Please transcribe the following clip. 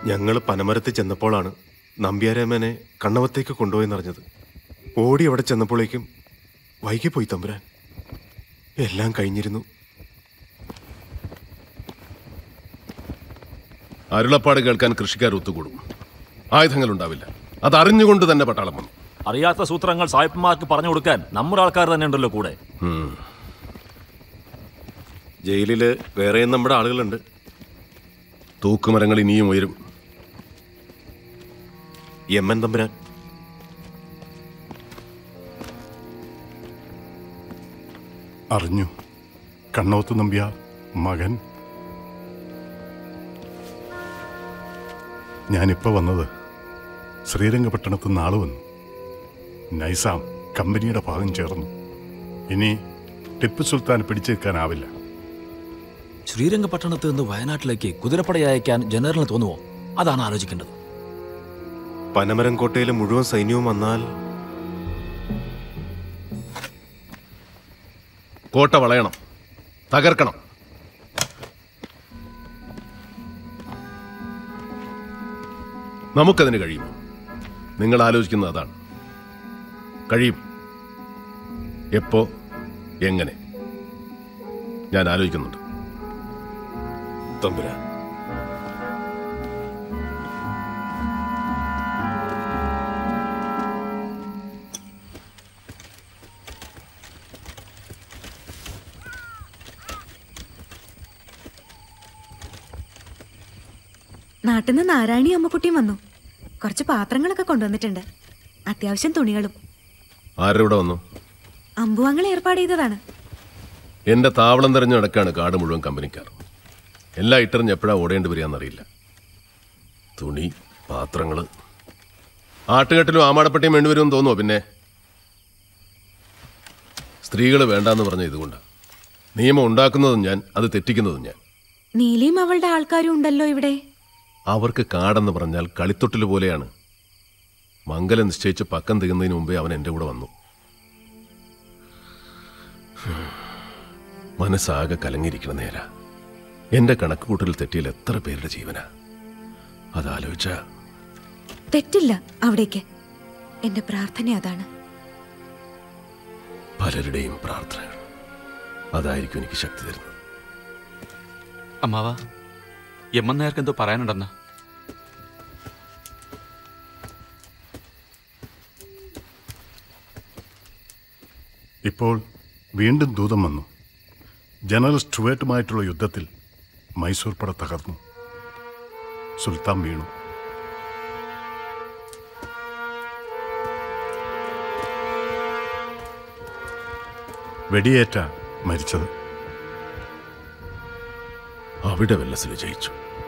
ഞങ്ങൾ പനമരത്തിൽ ചെന്നപ്പോഴാണ് നമ്പ്യാരാമനെ കണ്ണവത്തേക്ക് കൊണ്ടുപോയെന്നറിഞ്ഞത് ഓടി അവിടെ ചെന്നപ്പോഴേക്കും വൈകിപ്പോയി തമ്പുരാൻ എല്ലാം കഴിഞ്ഞിരുന്നു അരുളപ്പാട് കേൾക്കാൻ കൃഷിക്കാർ ഒത്തുകൂടും ആയുധങ്ങൾ ഉണ്ടാവില്ല അത് അറിഞ്ഞുകൊണ്ട് തന്നെ പട്ടാളം വന്നു അറിയാത്ത സൂത്രങ്ങൾ സായിപ്പന്മാർക്ക് പറഞ്ഞു കൊടുക്കാൻ നമ്മുടെ ആൾക്കാർ തന്നെ ഉണ്ടല്ലോ കൂടെ ഉം. ജയിലില് വേറെയും നമ്മുടെ ആളുകളുണ്ട് തൂക്കുമരങ്ങൾ ഇനിയും ഉയരും യമ്മൻ തമ്പുരാൻ അറിഞ്ഞു കണ്ണോത്ത് നമ്പ്യ മകൻ ഞാനിപ്പോ വന്നത് ശ്രീരംഗപട്ടണത്ത് നിന്ന് ആള് വന്നു നൈസാം കമ്പനിയുടെ ഭാഗം ചേർന്നു ഇനി ടിപ്പു സുൽത്താൻ പിടിച്ചെടുക്കാനാവില്ല ശ്രീരംഗപട്ടണത്ത് നിന്ന് വയനാട്ടിലേക്ക് കുതിരപ്പട അയക്കാൻ ജനറലിന് തോന്നുവോ അതാണ് ആലോചിക്കേണ്ടത് പനമരം കോട്ടയിലെ മുഴുവൻ സൈന്യവും വന്നാൽ കോട്ട വളയണം തകർക്കണം നമുക്കതിന് കഴിയും നിങ്ങൾ ആലോചിക്കുന്നത് അതാണ് കഴിയും എപ്പോ എങ്ങനെ ഞാൻ ആലോചിക്കുന്നുണ്ട് തമ്പുരാൻ നാട്ടിൽ നിന്ന് നാരായണി അമ്മക്കുട്ടിയും വന്നു കുറച്ച് പാത്രങ്ങളൊക്കെ കൊണ്ടുവന്നിട്ടുണ്ട് അത്യാവശ്യം തുണികളും ആരുടെ വന്നു അമ്പുവാങ്ങൾ ഏർപ്പാട് ചെയ്തതാണ് എന്റെ താവളം തെരഞ്ഞു നടക്കാണ് കാട് മുഴുവൻ കമ്പനിക്കാർ എല്ലാം ഇട്ടെറിഞ്ഞ് എപ്പോഴാ ഓടേണ്ടി വരികയെന്നറിയില്ല തുണി പാത്രങ്ങള് ആട്ടുകെട്ടിലും ആമാടപ്പട്ടിയും വേണ്ടിവരുമെന്ന് തോന്നുമോ പിന്നെ സ്ത്രീകൾ വേണ്ടാന്ന് പറഞ്ഞ ഇതുകൊണ്ടാണ് നിയമം ഉണ്ടാക്കുന്നതും ഞാൻ അത് തെറ്റിക്കുന്നതും ഞാൻ നീലിയും അവളുടെ ആൾക്കാരും ഉണ്ടല്ലോ ഇവിടെ അവർക്ക് കാടെന്ന് പറഞ്ഞാൽ കളിത്തൊട്ടിൽ പോലെയാണ് മംഗലം നിശ്ചയിച്ച് പക്കം തികന്നതിന് മുമ്പേ അവൻ എൻ്റെ കൂടെ വന്നു മനസ്സാകെ കലങ്ങിയിരിക്കണ നേര എൻ്റെ കണക്ക് കൂട്ടൽ തെറ്റിയിൽ എത്ര പേരുടെ ജീവനാ അതാലോചിച്ച തെറ്റില്ല അവിടേക്ക് എന്റെ പ്രാർത്ഥന അതാണ് പലരുടെയും പ്രാർത്ഥനകൾ അതായിരിക്കും എനിക്ക് ശക്തി തരുന്നത് അമ്മാവ യമ്മൻ നേർക്ക് എന്തോ പറയാനുണ്ടെന്നാ ഇപ്പോൾ വീണ്ടും ദൂതം വന്നു ജനറൽ സ്റ്റുവേർട്ടുമായിട്ടുള്ള യുദ്ധത്തിൽ മൈസൂർ പട തകർന്നു സുൽത്താൻ വീണു വെടിയേറ്റ മരിച്ചത് അവിടെ വെല്ലസിൽ ജയിച്ചു